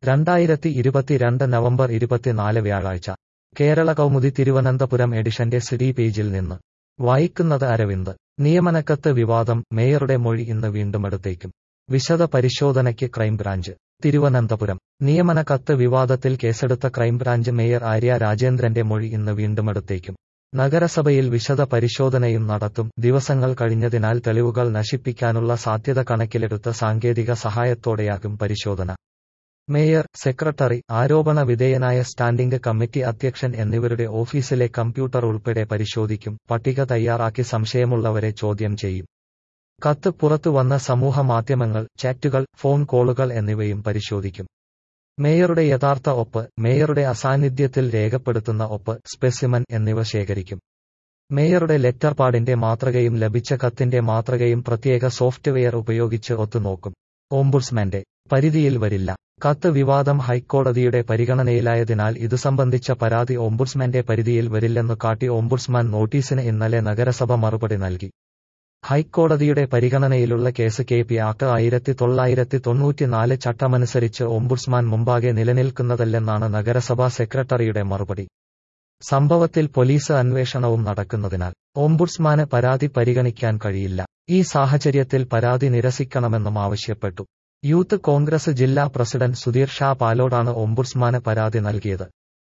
രണ്ടായിരത്തി ഇരുപത്തിരണ്ട് നവംബർ ഇരുപത്തിനാല് വ്യാഴാഴ്ച കേരള കൗമുദി തിരുവനന്തപുരം എഡിഷന്റെ സിഡി പേജിൽ നിന്ന് വായിക്കുന്നത് അരവിന്ദ് നിയമനക്കത്ത് വിവാദം മേയറുടെ മൊഴി ഇന്ന് വീണ്ടും എടുത്തേക്കും വിശദ പരിശോധനയ്ക്ക് ക്രൈംബ്രാഞ്ച് തിരുവനന്തപുരം നിയമന കത്ത് വിവാദത്തിൽ കേസെടുത്ത ക്രൈംബ്രാഞ്ച് മേയർ ആര്യ രാജേന്ദ്രന്റെ മൊഴി ഇന്ന് വീണ്ടും എടുത്തേക്കും നഗരസഭയിൽ വിശദ പരിശോധനയും നടത്തും ദിവസങ്ങൾ കഴിഞ്ഞതിനാൽ തെളിവുകൾ നശിപ്പിക്കാനുള്ള സാധ്യത കണക്കിലെടുത്ത് സാങ്കേതിക സഹായത്തോടെയാകും പരിശോധന മേയർ സെക്രട്ടറി ആരോപണ വിധേയനായ സ്റ്റാൻഡിംഗ് കമ്മിറ്റി അധ്യക്ഷൻ എന്നിവരുടെ ഓഫീസിലെ കമ്പ്യൂട്ടർ ഉൾപ്പെടെ പരിശോധിക്കും പട്ടിക തയ്യാറാക്കി സംശയമുള്ളവരെ ചോദ്യം ചെയ്യും കത്ത് പുറത്തു വന്ന സമൂഹ മാധ്യമങ്ങൾ ചാറ്റുകൾ ഫോൺ കോളുകൾ എന്നിവയും പരിശോധിക്കും മേയറുടെ യഥാർത്ഥ ഒപ്പ് മേയറുടെ അസാന്നിധ്യത്തിൽ രേഖപ്പെടുത്തുന്ന ഒപ്പ് സ്പെസിമൻ എന്നിവ ശേഖരിക്കും മേയറുടെ ലെറ്റർ പാഡിന്റെ മാതൃകയും ലഭിച്ച കത്തിന്റെ മാതൃകയും പ്രത്യേക സോഫ്റ്റ്വെയർ ഉപയോഗിച്ച് ഒത്തുനോക്കും ഓംബുഡ്സ്മാന്റെ പരിധിയിൽ വരില്ല കത്ത് വിവാദം ഹൈക്കോടതിയുടെ പരിഗണനയിലായതിനാൽ ഇതു സംബന്ധിച്ച പരാതി ഓംബുഡ്സ്മാന്റെ പരിധിയിൽ വരില്ലെന്നു കാട്ടി ഓംബുഡ്സ്മാൻ നോട്ടീസിന് ഇന്നലെ നഗരസഭ മറുപടി നൽകി ഹൈക്കോടതിയുടെ പരിഗണനയിലുള്ള കേസ് കെ പി ആക്ട് ആയിരത്തി തൊള്ളായിരത്തി തൊണ്ണൂറ്റിനാല് ചട്ടമനുസരിച്ച് ഓംബുഡ്സ്മാൻ മുമ്പാകെ നിലനിൽക്കുന്നതല്ലെന്നാണ് നഗരസഭാ സെക്രട്ടറിയുടെ മറുപടി സംഭവത്തിൽ പോലീസ് അന്വേഷണവും നടക്കുന്നതിനാൽ ഓംബുഡ്സ്മാന് പരാതി പരിഗണിക്കാൻ കഴിയില്ല ഈ സാഹചര്യത്തിൽ പരാതി നിരസിക്കണമെന്നും ആവശ്യപ്പെട്ടു യൂത്ത് കോൺഗ്രസ് ജില്ലാ പ്രസിഡന്റ് സുധീർ ഷാ പാലോടാണ് ഓംബുഡ്സ്മാന് പരാതി നൽകിയത്